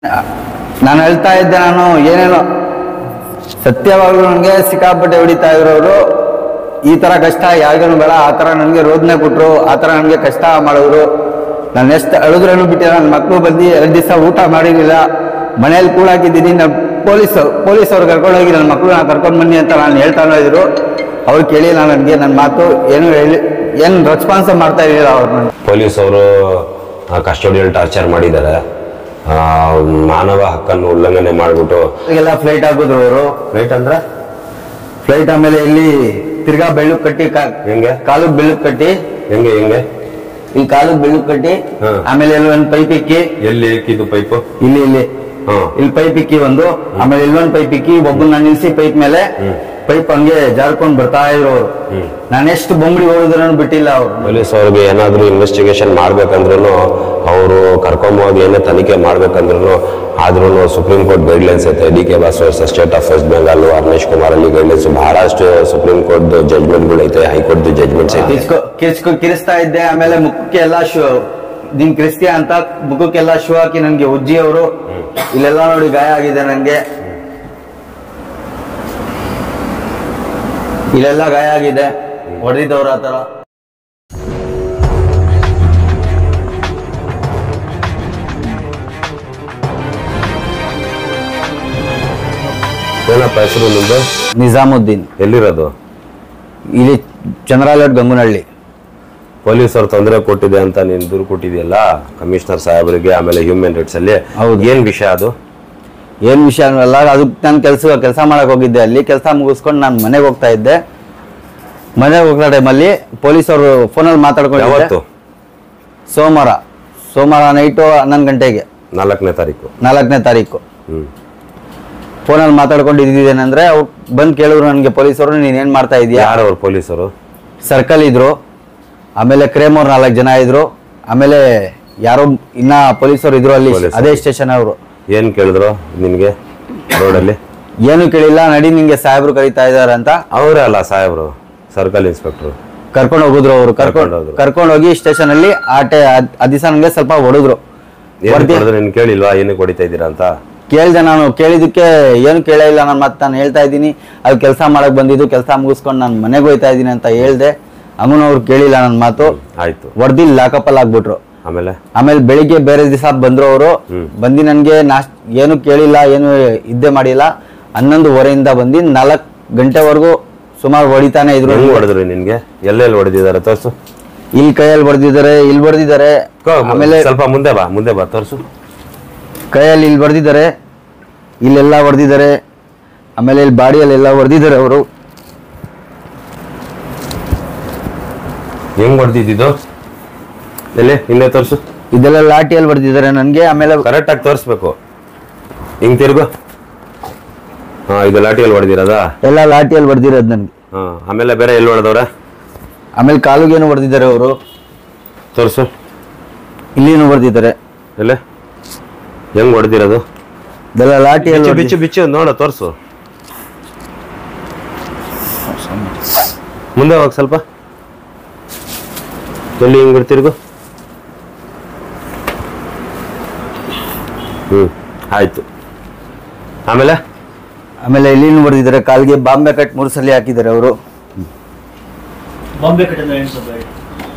ನಾನು ಹೇಳ್ತಾ ಇದ್ದೆ ನಾನು ಏನೇನೋ ಸತ್ಯವಾಗ್ಲೂ ನನಗೆ ಸಿಕ್ಕಾಪಟ್ಟೆ ಹೊಡಿತಾ ಇರೋರು ಈ ಥರ ಕಷ್ಟ ಯಾರಿಗೂ ಬೇಡ ಆ ಥರ ನನಗೆ ರೋದನೆ ಕೊಟ್ಟರು ಆ ಥರ ನನಗೆ ಕಷ್ಟ ಮಾಡಿದ್ರು ನಾನು ಎಷ್ಟು ಅಳಿದ್ರೇನು ಬಿಟ್ಟಿಲ್ಲ ನನ್ನ ಮಕ್ಕಳು ಬಂದು ಎರಡು ದಿವಸ ಊಟ ಮಾಡಿರಲಿಲ್ಲ ಮನೇಲಿ ಕೂಡಾಕಿದ್ದೀನಿ ನಾನು ಪೊಲೀಸ್ ಪೊಲೀಸ್ ಅವ್ರು ಕರ್ಕೊಂಡೋಗಿ ನನ್ನ ಮಕ್ಕಳನ್ನ ಕರ್ಕೊಂಡು ಬನ್ನಿ ಅಂತ ನಾನು ಹೇಳ್ತಾನೋ ಇದ್ರು ಅವ್ರು ಕೇಳಿಲ್ಲ ನನಗೆ ನನ್ನ ಮಾತು ಏನು ಹೇಳಿ ಏನು ರೆಸ್ಪಾನ್ಸ್ ಮಾಡ್ತಾ ಇರಲಿಲ್ಲ ಅವ್ರು ನನಗೆ ಪೊಲೀಸ್ ಅವರು ಕಸ್ಟೋಡಿಯಲ್ ಟಾರ್ಚರ್ ಮಾಡಿದ್ದಾರೆ ಆ, ಮಾನವ ಹಕ್ಕನ್ನು ಉಲ್ಲಂಘನೆ ಮಾಡಿಬಿಟ್ಟು ಎಲ್ಲ ಫ್ಲೈಟ್ ಹಾಕಿದ್ರು ಅವರು ರೈಟ್ ಅಂದ್ರೆ ಫ್ಲೈಟ್ ಆಮೇಲೆ ಇಲ್ಲಿ ತಿರ್ಗಾ ಬೆಳ್ಳು ಕಟ್ಟಿ ಹೆಂಗೆ? ಕಾಲು ಬೆಳ್ಳು ಕಟ್ಟಿ ಹೆಂಗೆ ಹೆಂಗೆ ಇಲ್ಲಿ ಕಾಲು ಬೆಳ್ಳು ಕಟ್ಟಿ ಹಾ. ಆಮೇಲೆ ಇಲ್ಲಿ ಒಂದು ಪೈಪ್ ಇಕ್ಕಿ ಎಲ್ಲಿ ಇಕ್ಕಿದ್ದು ಪೈಪು ಇಲ್ಲಿ ಇಲ್ಲಿ ಹಾ ಇಲ್ಲಿ ಪೈಪ್ ಇಕ್ಕಿ ಒಂದು ಆಮೇಲೆ ಇಲ್ಲೊಂದು ಪೈಪ್ ಇಕ್ಕಿ ಒಬ್ಬನ ನಿಲ್ಸಿ ಪೈಪ್ ಮೇಲೆ ಪೈಪ್ ಹಂಗೆ ಜಾರ್ಕೊಂಡ್ ಬರ್ತಾ ಇದ್ರು ಅವರು ನಾನು ಎಷ್ಟು ಬೊಂಬಡಿ ಹೋಗಿದ್ರು ಬಿಟ್ಟಿಲ್ಲ ಅವ್ರು ಪೊಲೀಸ್ ಅವ್ರಿಗೆ ಏನಾದರೂ ಇನ್ವೆಸ್ಟಿಗೇಷನ್ ಮಾಡ್ಬೇಕಂದ್ರೂ ಅವರು ಕರ್ಕೊಂಬೋಗಿ ಏನೇ ತನಿಖೆ ಮಾಡ್ಬೇಕಂದ್ರೂ ಆದ್ರೂ ಸುಪ್ರೀಂ ಕೋರ್ಟ್ ಗೈಡ್ಲೈನ್ಸ್ ಐತೆ D K Basu versus state of west Bengal Ramesh Kumar ಅಲ್ಲಿ ಗೈಡ್ಲೈನ್ಸ್ ಬಹಳಷ್ಟು ಸುಪ್ರೀಂ ಕೋರ್ಟ್ ಜಜ್ಮೆಂಟ್ಗಳು ಐತೆ ಹೈಕೋರ್ಟ್ ಜಜ್ಮೆಂಟ್ಸ್ ಐತೆ ಕಿರ್ಚ್ಕೊ ಕಿರ್ಚ್ಕೊ ಕಿರಿಸ್ತಾ ಇದ್ದೆ ಆಮೇಲೆ ಮುಖಕ್ಕೆ ಎಲ್ಲ ಶೂ ನಿನ್ ಕ್ರಿಸ್ತಿಯ ಅಂತ ಮುಖಕ್ಕೆಲ್ಲ ಶೂ ಹಾಕಿ ನನ್ಗೆ ಉಜ್ಜಿ ಅವರು ಇಲ್ಲೆಲ್ಲ ನೋಡಿ ಗಾಯ ಆಗಿದೆ ನನ್ಗೆ ಇಲ್ಲೆಲ್ಲ ಗಾಯ ಆಗಿದೆ ಹೊಡೆದಿದ್ದವ್ರ ಆ ತರ ಏನಪ್ಪ ಹೆಸರು ನಿಮ್ದು ನಿಜಾಮುದ್ದೀನ್ ಎಲ್ಲಿರೋದು ಇಲ್ಲಿ ಚಂದ್ರಾಲಟ್ ಗಂಗುನಹಳ್ಳಿ ಪೊಲೀಸರು ತೊಂದರೆ ಕೊಟ್ಟಿದೆ ಅಂತ ನೀನು ದೂರು ಕೊಟ್ಟಿದೆಯಲ್ಲ ಕಮಿಷನರ್ ಸಾಹೇಬರಿಗೆ ಆಮೇಲೆ ಹ್ಯೂಮನ್ ರೈಟ್ಸ್ ಅಲ್ಲಿ ಹೌದು. ಏನ್ ವಿಷಯ ಅದು ಏನ್ ವಿಷಯ ಅಲ್ಲ ಅದಕ್ಕೆ ನಾನು ಕೆಲಸ ಕೆಲಸ ಮಾಡಕ್ ಹೋಗಿದ್ದೆ ಅಲ್ಲಿ ಕೆಲಸ ಮುಗಿಸ್ಕೊಂಡು ನಾನು ಮನೆಗೆ ಹೋಗ್ತಾ ಇದ್ದೆ ಮನೆಗೆ ಹೋಗ್ತಾ ಟೈಮಲ್ಲಿ ಪೊಲೀಸ್ ಅವರು ಫೋನಲ್ಲಿ ಮಾತಾಡ್ಕೊಂಡು ಯಾವತ್ತು ಸೋಮವಾರ ಸೋಮವಾರ ನೈಟು ಹನ್ನೊಂದು ಗಂಟೆಗೆ ನಾಲ್ಕನೇ ತಾರೀಕು ನಾಲ್ಕನೇ ತಾರೀಕು ಹ್ಮ್ ಫೋನಲ್ಲಿ ಮಾತಾಡ್ಕೊಂಡು ಇದ್ದಿದ್ದೇನೆಂದ್ರೆ ಅವ್ರು ಬಂದು ಕೇಳಿದ್ರು ನನಗೆ ಪೊಲೀಸರು ನೀನೇನು ಮಾಡ್ತಾ ಇದೀಯಾ ಯಾರು ಅವ್ರು ಪೊಲೀಸರು ಸರ್ಕಲ್ ಇದ್ರು ಆಮೇಲೆ ಕ್ರೇಮ್ ಅವ್ರು ನಾಲ್ಕು ಜನ ಇದ್ರು ಆಮೇಲೆ ಯಾರೋ ಇನ್ನ ಪೊಲೀಸರು ಇದ್ರು ಅಲ್ಲಿ ಪೊಲೀಸರು. ಅದೇ ಸ್ಟೇಷನ್ ಅವರು ಏನ್ ಕೇಳಿದ್ರು ನಿನ್ಗೆ ರೋಡಲ್ಲಿ ಏನು ಕೇಳಿಲ್ಲ ನಡಿ ನಿಂಗೆ ಸಾಹೇಬ್ರು ಕರೀತಾ ಇದಾರೆ ಅಂತ ಅವರೇ ಅಲ್ಲ ಸಾಹೇಬ್ರು ಸರ್ಕಲ್ ಇನ್ಸ್ಪೆಕ್ಟರ್ ಕರ್ಕೊಂಡು ಹೋಗಿದ್ರು ಅವರು ಕರ್ಕೊಂಡ್ ಕರ್ಕೊಂಡು ಹೋದ್ರು. ಕರ್ಕೊಂಡು ಹೋಗಿ ಸ್ಟೇಷನ್ ಅಲ್ಲಿ ಆಟೆ ಆ ದಿವಸ ನನಗೆ ಸ್ವಲ್ಪ ಹೊಡೆದ್ರು ಏನ್ ಹೊಡ್ದಿ- ಕೊಡಿದ್ರು ನಿನ್ ಕೇಳಿಲ್ವಾ ಏನಕ್ಕೆ ಹೊಡಿತಾ ಇದ್ದೀರಾ ಅಂತ ಕೇಳ್ದೆ ನಾನು ಕೇಳಿದಕ್ಕೆ ಏನು ಕೇಳೇ ಇಲ್ಲ ನಾನು ಮತ್ತೆ ನಾನು ಹೇಳ್ತಾ ಇದ್ದೀನಿ ಅದು ಕೆಲಸ ಮಾಡಕ್ ಬಂದಿದ್ದು ಕೆಲಸ ಮುಗಿಸ್ಕೊಂಡು ನಾನು ಮನೆಗೆ ಹೋಯ್ತಾ ಇದ್ದೀನಿ ಅಂತ ಹೇಳ್ದೆ ಅಮ್ಮನ ಅವ್ರು ಕೇಳಿಲ್ಲ ನನ್ನ ಮಾತು ಆಯ್ತು ಹೊಡೆದಿ ಲಾಕಪ್ಪಲ್ಲಿ ಆಗ್ಬಿಟ್ರು ಆಮೇಲೆ ಆಮೇಲೆ ಬೆಳಿಗ್ಗೆ ಬೇರೆ ದಿವಸ ಬಂದ್ರು ಅವರು ಬಂದು ನನಗೆ ನಾಶ್ ಏನು ಕೇಳಿಲ್ಲ ಏನು ಇದ್ದೇ ಮಾಡಿಲ್ಲ ಹನ್ನೊಂದುವರೆಯಿಂದ ಬಂದು ನಾಲ್ಕು ಗಂಟೆವರೆಗೂ ಸುಮಾರು ಹೊಡಿತಾನೆ ಇದ್ರು ಹೆಂಗ್ ಹೊಡೆದ್ರು ನಿನ್ಗೆ ಎಲ್ಲೆಲ್ಲಿ ಹೊಡೆದಿದ್ದಾರೆ ತೋರ್ಸು ಇಲ್ಲಿ ಕೈಯಲ್ಲಿ ಹೊಡೆದಿದ್ದಾರೆ ಇಲ್ಲಿ ಹೊಡೆದಿದ್ದಾರೆ ಆಮೇಲೆ ಸ್ವಲ್ಪ ಮುಂದೆ ಬಾ ಮುಂದೆ ಬಾ ತೋರ್ಸು ಕೈಯಲ್ಲಿ ಇಲ್ಲಿ ಹೊಡೆದಿದ್ದಾರೆ ಇಲ್ಲೆಲ್ಲ ಹೊಡೆದಿದ್ದಾರೆ ಆಮೇಲೆ ಇಲ್ಲಿ ಬಾಡಿಯಲ್ಲಿ ಎಲ್ಲ ಹೊಡೆದಿದ್ದಾರೆ ಅವರು ಹೆಂಗ್ ಹೊಡೆದಿದ್ದು ಎಲ್ಲಿ ಹಿಂದೆ ತೋರ್ಸು ಇದೆಲ್ಲ ಲಾಠಿಯಲ್ಲಿ ಹೊಡೆದಿದ್ದಾರೆ ನನಗೆ ಆಮೇಲೆ ಕರೆಕ್ಟ್ ಆಗಿ ತೋರಿಸ್ಬೇಕು ಹಿಂಗ್ ತಿರ್ಗು ಹಾ ಇದು ಲಾಠಿಯಲ್ಲಿ ಹೊಡೆದಿರೋದಾ ಎಲ್ಲ ಲಾಠಿಯಲ್ಲಿ ಹೊಡೆದಿರೋದು ನನಗೆ ಹಾ ಆಮೇಲೆ ಬೇರೆ ಎಲ್ಲಿ ಹೊಡೆದವ್ರ ಆಮೇಲೆ ಕಾಲುಗೇನು ಹೊಡೆದಿದ್ದಾರೆ ಅವರು ತೋರ್ಸು ಇಲ್ಲಿನೂ ಹೊಡೆದಿದ್ದಾರೆ ಎಲ್ಲೇ ಹೆಂಗ್ ಹೊಡೆದಿರೋದು ಇದೆಲ್ಲ ಲಾಠಿಯಲ್ಲಿ ಬಿಚ್ಚು ಬಿಚ್ಚು ಬಿಚ್ಚು ನೋಡ ತೋರ್ಸು ಮುಂದೆ ಹೋಗ್ ಸ್ವಲ್ಪ ಎಲ್ಲಿ ಹಿಂಗ್ ತಿರ್ಗು ಹ್ಮ್ ಆಯ್ತು ಆಮೇಲೆ ಆಮೇಲೆ ಇಲ್ಲಿನೂ ಹೊಡೆದಿದ್ದಾರೆ ಕಾಲಿಗೆ ಬಾಂಬೆ ಕಟ್ ಮೂರು ಸಲ ಹಾಕಿದ್ದಾರೆ ಅವರು ಬಾಂಬೆ ಕಡೆ ಎಣಿಸಬೇಡಿ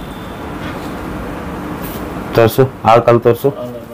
ತೋರ್ಸು ಆ ಕಾಲ್ ತೋರ್ಸು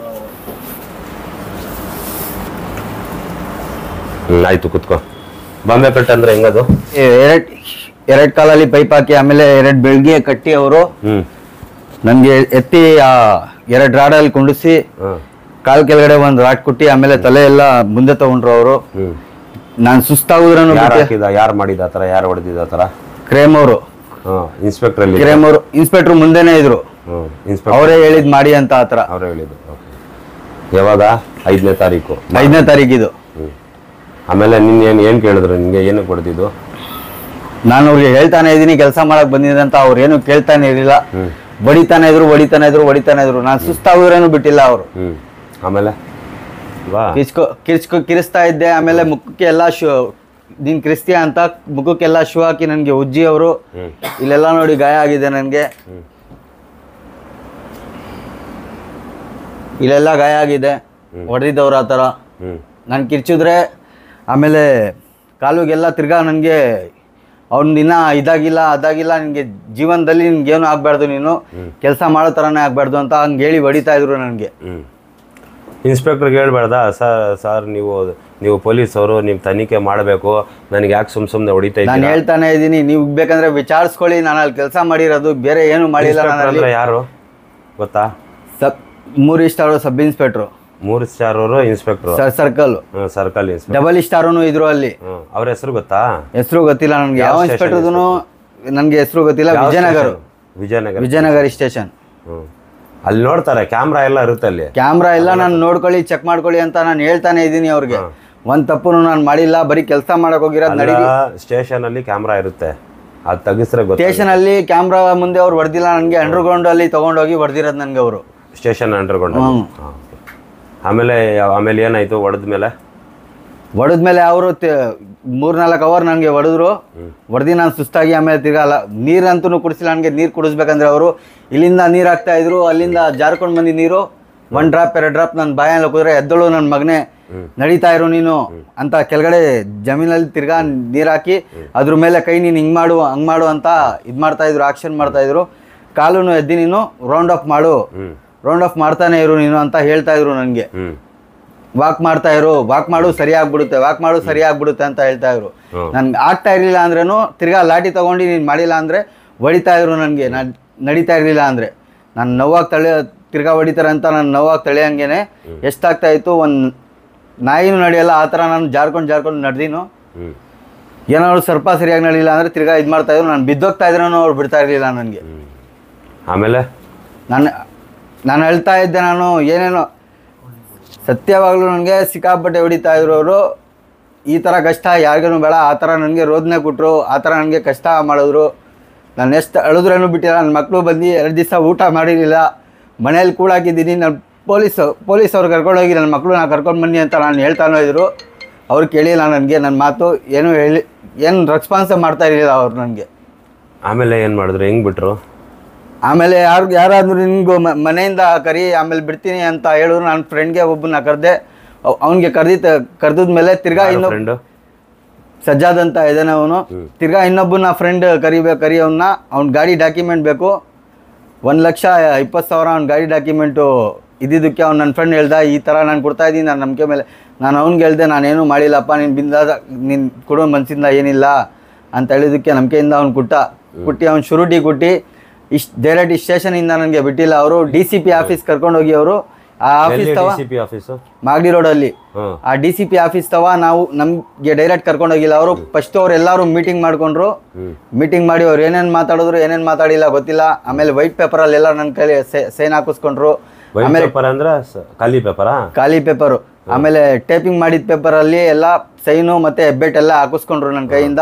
ಹ್ಮ್ ಆಯ್ತು ಕುತ್ಕೋ ಬಾಂಬೆ ಕಟ್ ಅಂದ್ರೆ ಹೆಂಗದು ಎರಡ್ ಎರಡ್ ಕಾಲಲ್ಲಿ ಪೈಪ್ ಹಾಕಿ ಆಮೇಲೆ ಎರಡ್ ಬೆಳ್ಗೆ ಕಟ್ಟಿ ಅವರು ಹ್ಮ್ ನನ್ಗೆ ಎತ್ತಿ ಆ ಎರಡ್ ರಾಡಲ್ಲಿ ಕುಂಡಿಸಿ ಹ್ಮ್ ಕಾಲ್ ಕೆಳಗಡೆ ಒಂದ್ ರಾಡ್ ಕುಟ್ಟಿ ಆಮೇಲೆ ತಲೆ ಎಲ್ಲ ಮುಂದೆ ತಗೊಂಡ್ರು ಅವರು ಹ್ಮ್ ನಾನ್ ಸುಸ್ತಾಗುದ್ರನು ಯಾರು ಹಾಕಿದ ಯಾರು ಮಾಡಿದ ಆ ಥರ ಯಾರು ಹೊಡೆದಿದ್ದ ಆ ಥರ ಕ್ರೇಮ್ ಅವರು ಹಾಂ ಇನ್ಸ್ಪೆಕ್ಟರ್ ಅಲ್ಲಿ ಕ್ರೇಮ್ ಅವರು ಇನ್ಸ್ಪೆಕ್ಟರ್ ಮುಂದೆನೆ ಇದ್ರು ಹ್ಞೂ ಇನ್ಸ್ಪೆಕ್ಟರ್ ಅವರೇ ಹೇಳಿದ್ ಮಾಡಿ ಅಂತ ಆತರ ಅವರೇ ಹೇಳಿದ್ದು ಓಕೆ ಯಾವಾಗ ಐದನೇ ತಾರೀಕು ಐದನೇ ತಾರೀಕಿದು ಹ್ಞೂ ಆಮೇಲೆ ನಿನ್ನ ಏನು ಏನು ಕೇಳಿದ್ರು ನಿನಗೆ ಏನಕ್ಕೆ ಹೊಡೆದಿದ್ದು ನಾನು ಅವ್ರಿಗೆ ಹೇಳ್ತಾನೆ ಇದೀನಿ ಕೆಲಸ ಮಾಡಕ್ ಬಂದಿದೆ ಅಂತ ಅವ್ರು ಏನು ಕೇಳ್ತಾನೆ ಇರಲಿಲ್ಲ ಹ್ಮ್. ಬಡಿತಾನೆ ಇದ್ರು ಹೊಡಿತಾನೆ ಇದ್ರು ಹೊಡಿತಾನೆ ಇದ್ರು ನಾನು ಸುಸ್ತಾಗುದ್ರೇನು ಬಿಟ್ಟಿಲ್ಲ ಅವರು ಹ್ಞೂ ಆಮೇಲೆ ವಾ ಕಿಚ್ಕೊ ಕಿಚ್ಕೊ ಕಿರಿಸ್ತಾ ಇದ್ದೆ ಆಮೇಲೆ ಮುಖಕ್ಕೆ ಎಲ್ಲ ಶೂ ನೀನ್ ಕ್ರಿಸ್ತಿಯ ಅಂತ ಮುಖಕ್ಕೆಲ್ಲ ಶೂ ಹಾಕಿ ನನಗೆ ಉಜ್ಜಿ ಅವರು ಹ್ಮ್. ಇಲ್ಲೆಲ್ಲ ನೋಡಿ ಗಾಯ ಆಗಿದೆ ನನಗೆ ಇಲ್ಲೆಲ್ಲ ಗಾಯ ಆಗಿದೆ ಹೊಡೆದಿದ್ದವ್ರು ಆ ಥರ ಹ್ಞೂ ನಾನು ಕಿರ್ಚಿದ್ರೆ ಆಮೇಲೆ ಕಾಲುಗೆಲ್ಲ ತಿರ್ಗಾ ನನಗೆ ಅವ್ನ ದಿನ ಇದಾಗಿಲ್ಲ ಅದಾಗಿಲ್ಲ ನಿನಗೆ ಜೀವನದಲ್ಲಿ ನಿನ್ಗೇನು ಆಗಬಾರ್ದು ನೀನು ಕೆಲಸ ಮಾಡೋ ಥರನೇ ಆಗಬಾರ್ದು ಅಂತ ಹಂಗೆ ಹೇಳಿ ಹೊಡಿತಾ ಇದ್ರು ನನಗೆ ಹ್ಞೂ ಇನ್ಸ್ಪೆಕ್ಟ್ರಿಗೆ ಹೇಳ್ಬಾರ್ದಾ ಸರ್ ಸರ್ ನೀವು ನೀವು ಪೊಲೀಸವರು ನೀವು ತನಿಖೆ ಮಾಡಬೇಕು ನನಗೆ ಯಾಕೆ ಸುಮ್ ಸುಮ್ಮನೆ ಹೊಡಿತಾ ನಾನು ಇದ್ದೀರಾ ಹೇಳ್ತಾನೆ ಇದ್ದೀನಿ ನೀವು ಬೇಕಂದ್ರೆ ವಿಚಾರಿಸ್ಕೊಳ್ಳಿ ನಾನು ಅಲ್ಲಿ ಕೆಲಸ ಮಾಡಿರೋದು ಬೇರೆ ಏನು ಮಾಡಿಲ್ಲ ನಾನು ಇನ್ಸ್ಪೆಕ್ಟರ್ ಅಲ್ಲಿ ಅಂದ್ರೆ ಯಾರು ಗೊತ್ತಾ ಸಬ್ ಮೂರು ಸ್ಟಾರು ಸಬ್ ಇನ್ಸ್ಪೆಕ್ಟ್ರು ಮೂರು ಸ್ಟಾರ್ ಅವರು inspector sir circle circle inspector double star ಇದ್ರು ಅಲ್ಲಿ ಹ್ಞೂ ಅವ್ರ ಹೆಸರು ಗೊತ್ತಾ ಹೆಸರು ಗೊತ್ತಿಲ್ಲ ನನಗೆ ಯಾವ ಯಾವ station ಇನ್ಸ್ಪೆಕ್ಟರ್ದು ನನಗೆ ಹೆಸರು ಗೊತ್ತಿಲ್ಲ ಯಾವ ವಿಜಯನಗರ station? ವಿಜಯನಗರ ವಿಜಯನಗರ ಸ್ಟೇಷನ್ ಹ್ಞೂ ಅಲ್ಲಿ ನೋಡ್ತಾರೆ ಕ್ಯಾಮ್ರಾ ಎಲ್ಲ ಇರುತ್ತೆ ಅಲ್ಲಿ ಕ್ಯಾಮ್ರಾ ಎಲ್ಲ ನಾನು ನೋಡ್ಕೊಳ್ಳಿ ಚೆಕ್ ಮಾಡ್ಕೊಳ್ಳಿ ಅಂತ ನಾನು ಹೇಳ್ತಾನೆ ಇದ್ದೀನಿ ಅವ್ರಿಗೆ ಒಂದ್ ತಪ್ಪು ನಾನು ಮಾಡಿಲ್ಲ ಬರೀ ಕೆಲಸ ಮಾಡಕ್ ಹೋಗಿರೋದು ನಡಿ ಸ್ಟೇಷನ್ ಅಲ್ಲಿ ಕ್ಯಾಮ್ರಾ ಇರುತ್ತೆ ಅದು ತೆಗಿಸ್ರೆ ಗೊತ್ತ ಸ್ಟೇಷನ್ ಅಲ್ಲಿ ಕ್ಯಾಮ್ರಾ ಮುಂದೆ ಅವ್ರು ಹೊಡೆದಿಲ್ಲ ನನಗೆ ಅಂಡರ್ಗ್ರೌಂಡ್ ಅಲ್ಲಿ ತಗೊಂಡೋಗಿ ಹೊಡೆದಿರೋದು ನನಗೆ ಅವರು ಸ್ಟೇಷನ್ ಅಂಡರ್ಕೊಂಡು ಆಮೇಲೆ ಆಮೇಲೆ ಏನಾಯ್ತು ಹೊಡೆದ್ಮೇಲೆ ಹೊಡೆದ್ಮೇಲೆ ಅವರು ಮೂರ್ನಾಲ್ಕು ಅವರ್ ನನಗೆ ಹೊಡೆದ್ರು ಹೊಡೆದಿ ನಾನು ಸುಸ್ತಾಗಿ ಆಮೇಲೆ ತಿರ್ಗಲ್ಲ ನೀರಂತೂ ಕುಡಿಸಿಲ್ಲ ನನಗೆ ನೀರು ಕುಡಿಸ್ಬೇಕಂದ್ರೆ ಅವರು ಇಲ್ಲಿಂದ ನೀರು ಹಾಕ್ತಾ ಇದ್ರು ಅಲ್ಲಿಂದ ಜಾರ್ಕೊಂಡು ಬಂದಿ ನೀರು ಒನ್ ಡ್ರಾಪ್ ಎರಡು ಡ್ರಾಪ್ ನನ್ನ ಬಾಯಲ್ಲಿ ಕುದ್ರೆ ಎದ್ದಳು ನನ್ನ ಮಗನೇ ನಡೀತಾ ಇರು ನೀನು ಅಂತ ಕೆಳಗಡೆ ಜಮೀನಲ್ಲಿ ತಿರ್ಗಾ ನೀರು ಹಾಕಿ ಅದ್ರ ಮೇಲೆ ಕೈ ನೀನು ಹಿಂಗೆ ಮಾಡು ಹಂಗೆ ಮಾಡು ಅಂತ ಇದು ಮಾಡ್ತಾ ಇದ್ರು ಆಕ್ಷನ್ ಮಾಡ್ತಾ ಇದ್ರು ಕಾಲುನು ಎದ್ದಿ ನೀನು ರೌಂಡ್ ಆಫ್ ಮಾಡು ಹ್ಞೂ ರೌಂಡ್ ಆಫ್ ಮಾಡ್ತಾನೆ ಇರು ನೀನು ಅಂತ ಹೇಳ್ತಾ ಇದ್ರು ನನಗೆ ಹ್ಞೂ ವಾಕ್ ಮಾಡ್ತಾ ಇರು ವಾಕ್ ಮಾಡು ಸರಿ ಆಗ್ಬಿಡುತ್ತೆ ವಾಕ್ ಮಾಡು ಸರಿ ಆಗ್ಬಿಡುತ್ತೆ ಅಂತ ಹೇಳ್ತಾ ಇದ್ರು ಹ್ಮ್. ನನ್ಗೆ ಆಗ್ತಾ ಇರ್ಲಿಲ್ಲ ಅಂದ್ರೇನು ತಿರ್ಗಾ ಲಾಠಿ ತಗೊಂಡು ನೀನು ಮಾಡಿಲ್ಲ ಅಂದ್ರೆ ಹೊಡಿತಾ ಇದ್ರು ನನಗೆ ನಾನು ನಡೀತಾ ಇರಲಿಲ್ಲ ಅಂದ್ರೆ ನಾನು ನೋವಾಗಿ ತಳೆ ತಿರ್ಗಾ ಹೊಡಿತಾರೆ ಅಂತ ನಾನು ನೋವಾಗಿ ತಳೆಯಂಗೆನೆ ಎಷ್ಟಾಗ್ತಾ ಇತ್ತು ಒಂದು ನಾಯಿನೂ ನಡೆಯಲ್ಲ ಆ ಥರ ನಾನು ಜಾರ್ಕೊಂಡು ಜಾರ್ಕೊಂಡು ನಡೆದಿನು ಹ್ಞೂ ಏನಾದ್ರು ಸ್ವಲ್ಪ ಸರಿಯಾಗಿ ನಡೀಲಿಲ್ಲ ಅಂದ್ರೆ ತಿರ್ಗಾ ಇದು ಮಾಡ್ತಾ ಇದ್ರು ನಾನು ಬಿದ್ದೋಗ್ತಾ ಇದ್ರೂ ಅವ್ರು ಬಿಡ್ತಾ ಇರಲಿಲ್ಲ ನನಗೆ ಆಮೇಲೆ ನಾನು ನಾನು ಹೇಳ್ತಾ ಇದ್ದೆ ನಾನು ಏನೇನೋ ಸತ್ಯವಾಗ್ಲೂ ನನಗೆ ಸಿಕ್ಕಾಪಟ್ಟೆ ಹೊಡಿತಾ ಇದ್ರು ಅವರು ಈ ಥರ ಕಷ್ಟ ಯಾರಿಗೂ ಬೇಡ ಆ ಥರ ನನಗೆ ರೋದನೆ ಕೊಟ್ಟರು ಆ ಥರ ನನಗೆ ಕಷ್ಟ ಮಾಡಿದ್ರು ನಾನು ಎಷ್ಟು ಅಳಿದ್ರೇನು ಬಿಟ್ಟಿಲ್ಲ ನನ್ನ ಮಕ್ಕಳು ಬಂದು ಎರಡು ದಿವಸ ಊಟ ಮಾಡಿರಲಿಲ್ಲ ಮನೇಲಿ ಕೂಡಾಕಿದ್ದೀನಿ ನಾನು ಪೊಲೀಸ್ ಪೊಲೀಸ್ ಅವ್ರು ಕರ್ಕೊಂಡೋಗಿ ನನ್ನ ಮಕ್ಕಳು ನಾನು ಕರ್ಕೊಂಡು ಬನ್ನಿ ಅಂತ ನಾನು ಹೇಳ್ತಾನೋ ಇದ್ರು ಅವ್ರು ಕೇಳಿಲ್ಲ ನನಗೆ ನನ್ನ ಮಾತು ಏನೂ ಹೇಳಿ ಏನು ರೆಸ್ಪಾನ್ಸ್ ಮಾಡ್ತಾ ಇರಲಿಲ್ಲ ಅವ್ರು ನನಗೆ ಆಮೇಲೆ ಏನು ಮಾಡಿದ್ರು ಹೆಂಗ್ ಬಿಟ್ರು ಆಮೇಲೆ ಯಾರು ಯಾರಾದ್ರೂ ನಿನ್ಗೂ ಮ- ಮನೆಯಿಂದ ಕರಿ ಆಮೇಲೆ ಬಿಡ್ತೀನಿ ಅಂತ ಹೇಳಿದ್ರು ನನ್ನ ಫ್ರೆಂಡ್ಗೆ ಒಬ್ಬನ ಕರೆದೆ ಅವನಿಗೆ ಕರೆದಿ ಕರೆದಿದ್ಮೇಲೆ ತಿರ್ಗಾ ಇನ್ನು ಫ್ರೆಂಡು ಸಜ್ಜಾದ್ ಅಂತ ಇದ್ದಾನೆ ಅವನು ತಿರ್ಗಾ ಇನ್ನೊಬ್ಬನ ಫ್ರೆಂಡ್ ಕರಿಬೇಕು ಕರಿ ಅವನ್ನ ಅವ್ನ ಗಾಡಿ ಡಾಕ್ಯುಮೆಂಟ್ ಬೇಕು ಒಂದು ಲಕ್ಷ ಇಪ್ಪತ್ತು ಸಾವಿರ ಅವ್ನ ಗಾಡಿ ಡಾಕ್ಯುಮೆಂಟು ಇದ್ದಿದ್ದಕ್ಕೆ ಅವ್ನು ನನ್ನ ಫ್ರೆಂಡ್ ಹೇಳ್ದ ಈ ಥರ ನಾನು ಕೊಡ್ತಾ ಇದ್ದೀನಿ ನನ್ನ ನಂಬಿಕೆ ಮೇಲೆ ನಾನು ಅವ್ನಿಗೆ ಹೇಳ್ದೆ ನಾನೇನು ಮಾಡಿಲ್ಲಪ್ಪ ನೀನು ಬಿಂದಾದ ನೀನು ಕೊಡೋ ಮನಸ್ಸಿಂದ ಏನಿಲ್ಲ ಅಂತ ಹೇಳಿದ್ದಕ್ಕೆ ನಂಬಿಕೆಯಿಂದ ಅವ್ನು ಕೊಟ್ಟ ಕುಟ್ಟಿ ಅವ್ನು ಶುರುಟಿ ಕೊಟ್ಟು ಇಷ್ಟು ಡೈರೆಕ್ಟ್ ಈ ಸ್ಟೇಷನಿಂದ ನನಗೆ ಬಿಟ್ಟಿಲ್ಲ ಅವರು ಡಿ ಸಿ ಪಿ ಆಫೀಸ್ ಕರ್ಕೊಂಡೋಗಿ ಅವರು ಆ ಆಫೀಸ್ ತವ ಸಿ ಪಿ ಆಫೀಸು ಮಾಗಡಿ ರೋಡಲ್ಲಿ ಹ್ಞೂ ಆ ಡಿ ಸಿ ಪಿ ಆಫೀಸ್ ತವ ನಾವು ನಮ್ಗೆ ಡೈರೆಕ್ಟ್ ಕರ್ಕೊಂಡೋಗಿಲ್ಲ ಅವರು ಫಸ್ಟ್ ಅವ್ರು ಎಲ್ಲರೂ ಮೀಟಿಂಗ್ ಮಾಡ್ಕೊಂಡ್ರು ಹ್ಞೂ ಮೀಟಿಂಗ್ ಮಾಡಿ ಅವ್ರು ಏನೇನು ಮಾತಾಡಿದ್ರು ಏನೇನು ಮಾತಾಡಿಲ್ಲ ಗೊತ್ತಿಲ್ಲ ಆಮೇಲೆ ವೈಟ್ ಪೇಪರಲ್ಲಿ ಎಲ್ಲ ನನ್ನ ಕೈಲಿ ಸೈನ್ ಹಾಕಿಸ್ಕೊಂಡ್ರು ವೈಟ್ ಪೇಪರ್ ಅಂದ್ರೆ ಸ- ಖಾಲಿ ಪೇಪರಾ ಖಾಲಿ ಪೇಪರು ಆಮೇಲೆ ಟೇಪಿಂಗ್ ಮಾಡಿದ ಪೇಪರಲ್ಲಿ ಎಲ್ಲ ಸೈನು ಮತ್ತೆ ಹೆಬ್ಬೆಟ್ ಎಲ್ಲ ಹಾಕಿಸ್ಕೊಂಡ್ರು ನನ್ನ ಕೈಯಿಂದ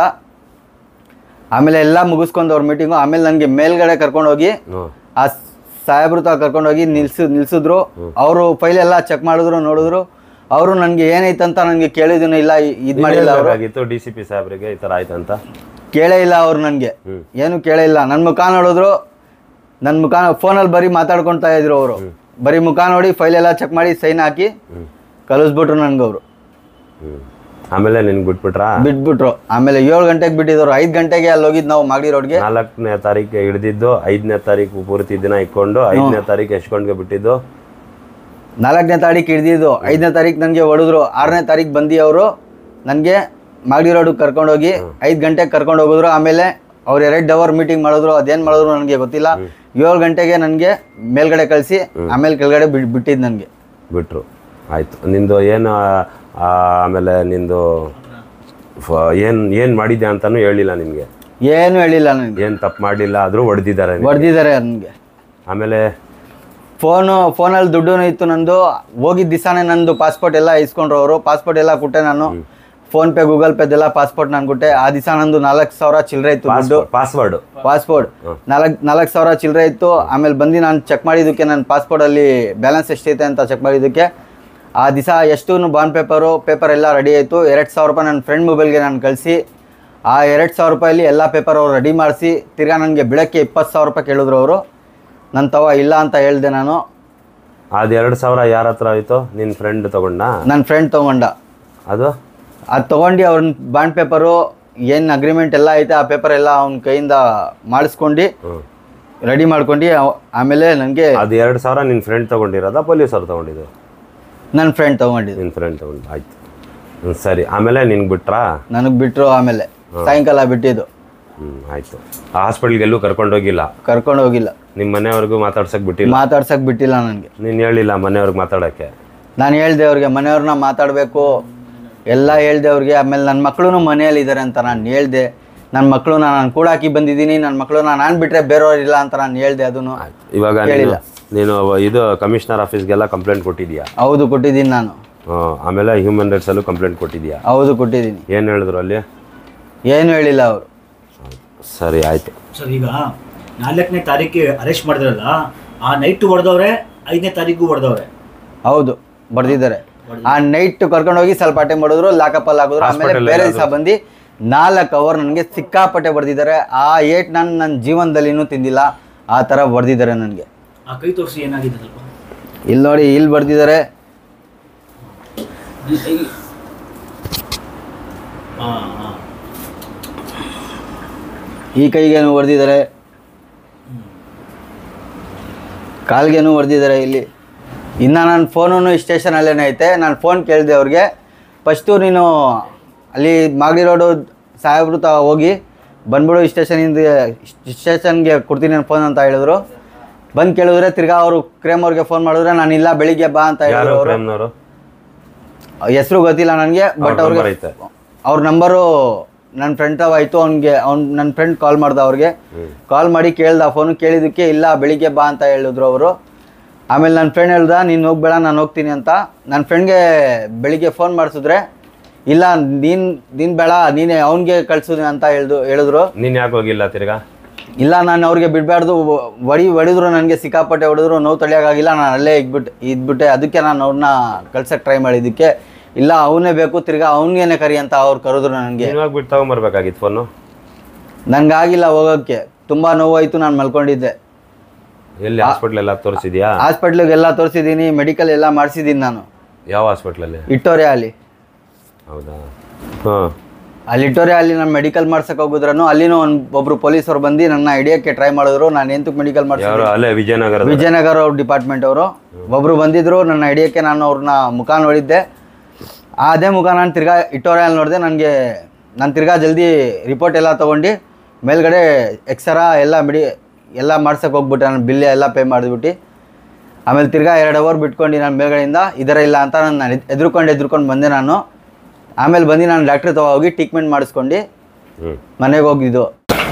ಆಮೇಲೆ ಎಲ್ಲ ಮುಗಿಸ್ಕೊಂಡು ಅವ್ರ ಮೀಟಿಂಗು ಆಮೇಲೆ ನನಗೆ ಮೇಲ್ಗಡೆ ಕರ್ಕೊಂಡೋಗಿ ಹ್ಞೂ ಆ ಸಾಹೇಬ್ರ ತ ಕರ್ಕೊಂಡೋಗಿ ನಿಲ್ಸು ನಿಲ್ಸಿದ್ರು ಅವರು ಫೈಲ್ ಎಲ್ಲ ಚೆಕ್ ಮಾಡಿದ್ರು ನೋಡಿದ್ರು ಅವರು ನನಗೆ ಏನೈತಂತ ನನಗೆ ಕೇಳಿದನು ಇಲ್ಲ ಇದು ಮಾಡಿಲ್ಲ ಅವರು ಆಗಿತ್ತು ಡಿ ಸಿ ಪಿ ಸಾಹೇಬ್ರಿಗೆ ಈ ಥರ ಆಯ್ತಂತ ಕೇಳೇ ಇಲ್ಲ ಅವ್ರು ನನಗೆ ಹ್ಮ್. ಏನು ಕೇಳೇ ಇಲ್ಲ ನನ್ನ ಮುಖ ನೋಡಿದ್ರು ನನ್ನ ಮುಖ ಫೋನಲ್ಲಿ ಬರೀ ಮಾತಾಡ್ಕೊಳ್ತಾ ಇದ್ರು ಅವರು ಬರೀ ಮುಖ ನೋಡಿ ಫೈಲ್ ಎಲ್ಲ ಚೆಕ್ ಮಾಡಿ ಸೈನ್ ಹಾಕಿ ಹ್ಞೂ ಕಳಿಸ್ಬಿಟ್ರು ನನ್ಗೆ ಅವರು ಹ್ಞೂ ಆಮೇಲೆ ನಿನ್ಗೆ ಬಿಟ್ಬಿಟ್ರಾ ಬಿಟ್ಬಿಟ್ರು ಆಮೇಲೆ ಏಳು ಗಂಟೆಗೆ ಬಿಟ್ಟಿದ್ರು ಐದು ಗಂಟೆಗೆ ಅಲ್ಲಿ ಹೋಗಿದ್ದು ನಾವು ಮಾಗಡಿ ರೋಡ್ಗೆ ನಾಲ್ಕನೇ ತಾರೀಕು ಹಿಡಿದಿದ್ದು ಐದನೇ ತಾರೀಕು ಪೂರ್ತಿ ದಿನ ಇಟ್ಕೊಂಡು ಐದನೇ ತಾರೀಕು ಎಷ್ಟು ಗಂಟೆಗೆ ಬಿಟ್ಟಿದ್ದು ನಾಲ್ಕನೇ ತಾರೀಕು ಹಿಡ್ದಿದ್ದು ಐದನೇ ತಾರೀಕು ನನಗೆ ಹೊಡೆದ್ರು ಆರನೇ ತಾರೀಕು ಬಂದು ಅವರು ನನಗೆ ಮಾಗಡಿ ರೋಡಿಗೆ ಕರ್ಕೊಂಡೋಗಿ ಐದು ಗಂಟೆಗೆ ಕರ್ಕೊಂಡು ಹೋಗಿದ್ರು ಆಮೇಲೆ ಅವ್ರು ಎರಡು ಅವರ್ ಮೀಟಿಂಗ್ ಮಾಡಿದ್ರು ಅದೇನು ಮಾಡಿದ್ರು ನನಗೆ ಗೊತ್ತಿಲ್ಲ ಏಳು ಗಂಟೆಗೆ ನನಗೆ ಮೇಲ್ಗಡೆ ಕಳಿಸಿ ಆಮೇಲೆ ಕೆಳಗಡೆ ಬಿಡ್ ಬಿಟ್ಟಿದ್ದು ನನಗೆ ಬಿಟ್ರು ಆಯಿತು ನಿಂದು ಏನು ಆ, ಆಮೇಲೆ ನಿಂದು ಏನು ಏನು ಮಾಡಿದ್ದೆ ಅಂತಲೂ ಹೇಳಿಲ್ಲ ನಿನಗೆ ಏನು ಹೇಳಿಲ್ಲ ನನಗೆ ಏನು ತಪ್ಪು ಮಾಡಲಿಲ್ಲ ಆದರೂ ಹೊಡೆದಿದ್ದಾರೆ ಹೊಡೆದಿದ್ದಾರೆ ನನಗೆ ಆಮೇಲೆ ಫೋನು ಫೋನಲ್ಲಿ ದುಡ್ಡು ಇತ್ತು ನಂದು ಹೋಗಿದ್ದ ದಿವಸನೇ ನಂದು ಪಾಸ್ಪೋರ್ಟ್ ಎಲ್ಲ ಇಸ್ಕೊಂಡ್ರು ಅವರು ಪಾಸ್ಪೋರ್ಟ್ ಎಲ್ಲ ಕೊಟ್ಟೆ ನಾನು ಫೋನ್ ಪೇ ಗೂಗಲ್ ಪೇದೆಲ್ಲ ಪಾಸ್ಪೋರ್ಟ್ ನಾನು ಕೊಟ್ಟೆ ಆ ದಿವಸ ನಂದು ನಾಲ್ಕು ಸಾವಿರ ಚಿಲ್ಲರೆ ಇತ್ತು ದುಡ್ಡು ಪಾಸ್ವರ್ಡು ಪಾಸ್ಪೋರ್ಟ್ ನಾಲ್ಕು ನಾಲ್ಕು ಸಾವಿರ ಚಿಲ್ಲರೆ ಇತ್ತು ಆಮೇಲೆ ಬಂದು ನಾನು ಚೆಕ್ ಮಾಡಿದ್ದಕ್ಕೆ ನನ್ನ ಪಾಸ್ಪೋರ್ಟಲ್ಲಿ ಬ್ಯಾಲೆನ್ಸ್ ಎಷ್ಟೈತೆ ಅಂತ ಚೆಕ್ ಮಾಡಿದ್ದಕ್ಕೆ ಆ ದಿವಸ ಎಷ್ಟು ಬಾಂಡ್ ಪೇಪರು ಪೇಪರ್ ಎಲ್ಲ ರೆಡಿ ಆಯಿತು ಎರಡು ಸಾವಿರ ರೂಪಾಯಿ ನನ್ನ ಫ್ರೆಂಡ್ ಮೊಬೈಲ್ಗೆ ನಾನು ಕಳಿಸಿ ಆ ಎರಡು ಸಾವಿರ ರೂಪಾಯಲ್ಲಿ ಎಲ್ಲ ಪೇಪರ್ ಅವ್ರು ರೆಡಿ ಮಾಡಿಸಿ ತಿರ್ಗಾ ನನಗೆ ಬಿಡಕ್ಕೆ ಇಪ್ಪತ್ತು ಸಾವಿರ ರೂಪಾಯಿ ಕೇಳಿದ್ರು ಅವರು ನನ್ನ ತವ ಇಲ್ಲ ಅಂತ ಹೇಳಿದೆ ನಾನು ಅದು ಎರಡು ಸಾವಿರ ಯಾರ ಹತ್ರ ಆಯಿತು ನಿನ್ನ ಫ್ರೆಂಡ್ ತಗೊಂಡ ನನ್ನ ಫ್ರೆಂಡ್ ತೊಗೊಂಡ ಅದು ಅದು ತೊಗೊಂಡು ಅವ್ನ ಬಾಂಡ್ ಪೇಪರು ಏನು ಅಗ್ರಿಮೆಂಟ್ ಎಲ್ಲ ಐತೆ ಆ ಪೇಪರ್ ಎಲ್ಲ ಅವ್ನ ಕೈಯಿಂದ ಮಾಡಿಸ್ಕೊಂಡು ಹ್ಞೂ ರೆಡಿ ಮಾಡ್ಕೊಂಡು ಅವ್- ಆಮೇಲೆ ನನಗೆ ಅದು ಎರಡು ಸಾವಿರ ನಿನ್ನ ಫ್ರೆಂಡ್ ತೊಗೊಂಡಿರೋದ ಪೊಲೀಸರು ತೊಗೊಂಡಿದ್ದು ನನ್ನ ಫ್ರೆಂಡ್ ತೊಗೊಂಡಿದ್ದು ನಿನ್ನ ಫ್ರೆಂಡ್ ತೊಗೊಂಡು ಆಯ್ತು ಹ್ಞೂ ಸರಿ ಆಮೇಲೆ ನಿನ್ಗೆ ಬಿಟ್ರಾ ನನಗೆ ಬಿಟ್ಟರು ಆಮೇಲೆ ಸಾಯಂಕಾಲ ಬಿಟ್ಟಿದ್ದು ಹ್ಞೂ ಆಯಿತು ಆ ಹಾಸ್ಪಿಟ್ಲ್ಗೆ ಎಲ್ಲೂ ಕರ್ಕೊಂಡೋಗಿಲ್ಲ ಕರ್ಕೊಂಡು ಹೋಗಿಲ್ಲ ನಿಮ್ಮ ಮನೆಯವ್ರಿಗೂ ಮಾತಾಡ್ಸಕ್ಕೆ ಬಿಟ್ಟಿಲ್ಲ ಮಾತಾಡ್ಸಕ್ ಬಿಟ್ಟಿಲ್ಲ ನನಗೆ ನೀನು ಹೇಳಿಲ್ಲ ಮನೆಯವ್ರಿಗೆ ಮಾತಾಡೋಕ್ಕೆ ನಾನು ಹೇಳ್ದೆ ಅವ್ರಿಗೆ ಮನೆಯವ್ರನ್ನ ಮಾತಾಡಬೇಕು ಎಲ್ಲ ಹೇಳ್ದೆ ಅವ್ರಿಗೆ ಆಮೇಲೆ ನನ್ನ ಮಕ್ಕಳು ಮನೆಯಲ್ಲಿ ಇದ್ದಾರೆ ಅಂತ ನಾನು ಹೇಳ್ದೆ ನನ್ನ ಮಕ್ಕಳು ನಾನು ಕೂಡಾಕಿ ಬಂದಿದ್ದೀನಿ ನನ್ನ ಮಕ್ಕಳನ್ನ ನಾನು ಬಿಟ್ಟರೆ ಬೇರೆಯವ್ರು ಇಲ್ಲ ಅಂತ ನಾನು ಹೇಳ್ದೆ ಅದನ್ನು ಇವಾಗ ನೀನು ಹೇಳಿಲ್ಲ. ನೀನು ಇದು ಕಮಿಷನರ್ ಆಫೀಸ್ಗೆಲ್ಲ ಕಂಪ್ಲೇಂಟ್ ಕೊಟ್ಟಿದ್ಯಾ ಹೌದು ಕೊಟ್ಟಿದ್ದೀನಿ ನಾನು ಹ್ಮ್. ಆಮೇಲೆ ಹ್ಯೂಮನ್ ರೈಟ್ಸಲ್ಲೂ ಕಂಪ್ಲೇಂಟ್ ಕೊಟ್ಟಿದ್ಯಾ ಹೌದು ಕೊಟ್ಟಿದ್ದೀನಿ ಏನು ಹೇಳಿದ್ರು ಅಲ್ಲಿ ಏನು ಹೇಳಿಲ್ಲ ಅವರು ಸರಿ ಆಯಿತು ಸರ್ ಈಗ ನಾಲ್ಕನೇ ತಾರೀಕಿಗೆ ಅರೆಸ್ಟ್ ಮಾಡಿದ್ರಲ್ಲ ಆ ನೈಟ್ ಹೊಡೆದವ್ರೆ ಐದನೇ ತಾರೀಕು ಹೊಡೆದವ್ರೆ ಹೌದು ಬರ್ದಿದ್ದಾರೆ ಆ ನೈಟ್ ಕರ್ಕೊಂಡೋಗಿ ಸ್ವಲ್ಪ ಟೈಮ್ ಮಾಡಿದ್ರು ಲಾಕಪ್ಪಲ್ಲಿ ಹಾಕಿದ್ರು ಆಮೇಲೆ Hospital ಬೇರೆ ಅಲ್ಲಿ ದಿವಸ ಬಂದು ನಾಲ್ಕು ಅವರ್ ನನಗೆ ಸಿಕ್ಕಾಪಟ್ಟೆ ಬರ್ದಿದ್ದಾರೆ ಆ ಏಟ್ ನಾನು ನನ್ನ ಜೀವನದಲ್ಲಿನೂ ತಿಂದಿಲ್ಲ ಆ ಥರ ಬರ್ದಿದ್ದಾರೆ ನನಗೆ ಆ ಕೈ ತೋರಿಸಿ ಏನಾಗಿದೆ ಸ್ವಲ್ಪ ಇಲ್ಲಿ ನೋಡಿ ಇಲ್ಲಿ ಬರ್ದಿದ್ದಾರೆ ಹಾಂ ಹಾಂ ಈ ಕೈಗೇನು ಹೊಡೆದಿದ್ದಾರೆ ಕಾಲ್ಗೇನು ಹೊಡೆದಿದ್ದಾರೆ ಇಲ್ಲಿ ಇನ್ನು ನನ್ನ ಫೋನು ಸ್ಟೇಷನಲ್ಲೇ ಐತೆ ನಾನು ಫೋನ್ ಕೇಳಿದೆ ಅವ್ರಿಗೆ ಫಸ್ಟು ನೀನು ಅಲ್ಲಿ ಮಾಗಡಿ ರೋಡು ಸಾಹೇಬ್ರು ತ ಹೋಗಿ ಬಂದ್ಬಿಡು ಸ್ಟೇಷನಿಂದ ಸ್ಟೇಷನ್ಗೆ ಕೊಡ್ತೀನಿ ನನ್ನ ಫೋನ್ ಅಂತ ಹೇಳಿದ್ರು ಬಂದು ಕೇಳಿದ್ರೆ ತಿರ್ಗಾ ಅವರು ಕ್ರೇಮ್ ಅವ್ರಿಗೆ ಫೋನ್ ಮಾಡಿದ್ರೆ ನಾನು ಇಲ್ಲ ಬೆಳಿಗ್ಗೆ ಬಾ ಅಂತ ಯಾರು ಹೇಳಿದ್ರು ಅವರು ಪ್ರೇಮ್ನವರು ಹೆಸರು ಗೊತ್ತಿಲ್ಲ ನನಗೆ ಬಟ್ ಅವ್ರ ಅವ್ರಿಗೆ number ಐತೆ. ಅವ್ರ ನಂಬರು ನನ್ನ ಫ್ರೆಂಡ್ ತಾವ ಆಯಿತು ಅವ್ನಿಗೆ ಅವ್ನು ನನ್ನ ಫ್ರೆಂಡ್ ಕಾಲ್ ಮಾಡ್ದ ಅವ್ರಿಗೆ ಕಾಲ್ ಮಾಡಿ ಕೇಳ್ದ ಫೋನು ಕೇಳಿದ್ದಕ್ಕೆ ಇಲ್ಲ ಬೆಳಿಗ್ಗೆ ಬಾ ಅಂತ ಹೇಳಿದ್ರು ಅವರು ಆಮೇಲೆ ನನ್ನ ಫ್ರೆಂಡ್ ಹೇಳ್ದ ನೀನು ಹೋಗ್ಬೇಡ ನಾನು ಹೋಗ್ತೀನಿ ಅಂತ ನನ್ನ ಫ್ರೆಂಡ್ಗೆ ಬೆಳಿಗ್ಗೆ ಫೋನ್ ಮಾಡಿಸಿದ್ರೆ ಇಲ್ಲ ನೀನು ನೀನು ಬೇಡ ನೀನೇ ಅವ್ನಿಗೆ ಕಳ್ಸಿದ್ನಿ ಅಂತ ಹೇಳ್ದು ಹೇಳಿದ್ರು ನೀನು ಯಾಕೆ ಹೋಗಿಲ್ಲ ತಿರ್ಗಾ ಇಲ್ಲ ನಾನು ಅವ್ರಿಗೆ ಬಿಡಬಾರ್ದು ಹೊಡಿ ಹೊಡಿದ್ರು ನನಗೆ ಸಿಕ್ಕಾಪಟ್ಟೆ ಹೊಡೆದ್ರು ನೋವು ತಡೆಯೋಕ್ಕಾಗಿಲ್ಲ ನಾನು ಅಲ್ಲೇ ಇದ್ಬಿಟ್ಟು ಇದ್ಬಿಟ್ಟೆ ಅದಕ್ಕೆ ನಾನು ಅವ್ರನ್ನ ಕಳ್ಸಕ್ಕೆ ಟ್ರೈ ಮಾಡಿದ್ದಕ್ಕೆ ಇಲ್ಲ ಅವನೇ ಬೇಕು ತಿರ್ಗಾ ಅವನಿಗೇನೆ ಕರಿ ಅಂತ ಅವ್ರು ಕರೆದ್ರು ನನಗೆ ನೀನು ಹೋಗಿ ಬಿಟ್ಟು ತಗೊಂಬರ್ಬೇಕಾಗಿತ್ತು ಫೋನು ನನಗಾಗಿಲ್ಲ ಹೋಗೋಕ್ಕೆ ತುಂಬ ನೋವಾಯಿತು ನಾನು ಮಲ್ಕೊಂಡಿದ್ದೆ ಎಲ್ಲಿ ಹಾಸ್ಪಿಟ್ಲ್ ಎಲ್ಲ ತೋರಿಸಿದ್ಯಾ ಹಾಸ್ಪಿಟ್ಲಿಗೆಲ್ಲ ತೋರಿಸಿದ್ದೀನಿ ಮೆಡಿಕಲ್ ಎಲ್ಲ ಮಾಡಿಸಿದ್ದೀನಿ ನಾನು ಯಾವ ಹಾಸ್ಪಿಟ್ಲಲ್ಲಿ ಇಟ್ಟೋರೆ ಅಲ್ಲಿ ಹೌದಾ ಹಾಂ ಅಲ್ಲಿ ಇಟ್ಟೋರೆ ಅಲ್ಲಿ ನಾನು ಮೆಡಿಕಲ್ ಮಾಡ್ಸಕ್ಕೆ ಹೋಗಿದ್ರೂ ಅಲ್ಲಿನೂ ಒಂದು ಒಬ್ರು ಪೊಲೀಸರು ಬಂದು ನನ್ನ ಹಿಡಿಯೋಕ್ಕೆ ಟ್ರೈ ಮಾಡಿದ್ರು ನಾನು ಎಂತಕ್ಕೆ ಮೆಡಿಕಲ್ ಮಾಡಿಸಿ ಯಾರು ಅಲ್ಲೇ ವಿಜಯನಗರದ ವಿಜಯನಗರ ಅವ್ರ ಡಿಪಾರ್ಟ್ಮೆಂಟ್ ಅವರು ಒಬ್ರು ಬಂದಿದ್ರು ನನ್ನ ಹಿಡಿಯೋಕ್ಕೆ ನಾನು ಅವ್ರನ್ನ ಮುಖ ನೋಡಿದ್ದೆ ಅದೇ ಮುಖ ನಾನು ತಿರ್ಗಾ ಇಟ್ಟೋರಲ್ಲಿ ನೋಡಿದೆ ನನಗೆ ನಾನು ತಿರ್ಗಾ ಜಲ್ದಿ ರಿಪೋರ್ಟ್ ಎಲ್ಲ ತೊಗೊಂಡು ಮೇಲ್ಗಡೆ ಎಕ್ಸರಾ ಎಲ್ಲ ಮಿಡಿ ಎಲ್ಲ ಮಾಡ್ಸಕ್ಕೆ ಹೋಗ್ಬಿಟ್ಟೆ ನಾನು ಬಿಲ್ ಎಲ್ಲ ಪೇ ಮಾಡಿಬಿಟ್ಟು ಆಮೇಲೆ ತಿರ್ಗಾ ಎರಡು ಅವರ್ ಬಿಟ್ಕೊಂಡು ನಾನು ಮೇಲ್ಗಡೆಯಿಂದ ಇದರ ಇಲ್ಲ ಅಂತ ನಾನು ಎದ್ರುಕೊಂಡು ಎದ್ರುಕೊಂಡು ಬಂದೆ ನಾನು ಆಮೇಲೆ ಬಂದು ನಾನು ಡಾಕ್ಟ್ರ್ ತಗೋ ಹೋಗಿ ಟ್ರೀಟ್ಮೆಂಟ್ ಮಾಡಿಸ್ಕೊಂಡು ಹ್ಞೂ ಮನೆಗೆ ಹೋಗಿದ್ದು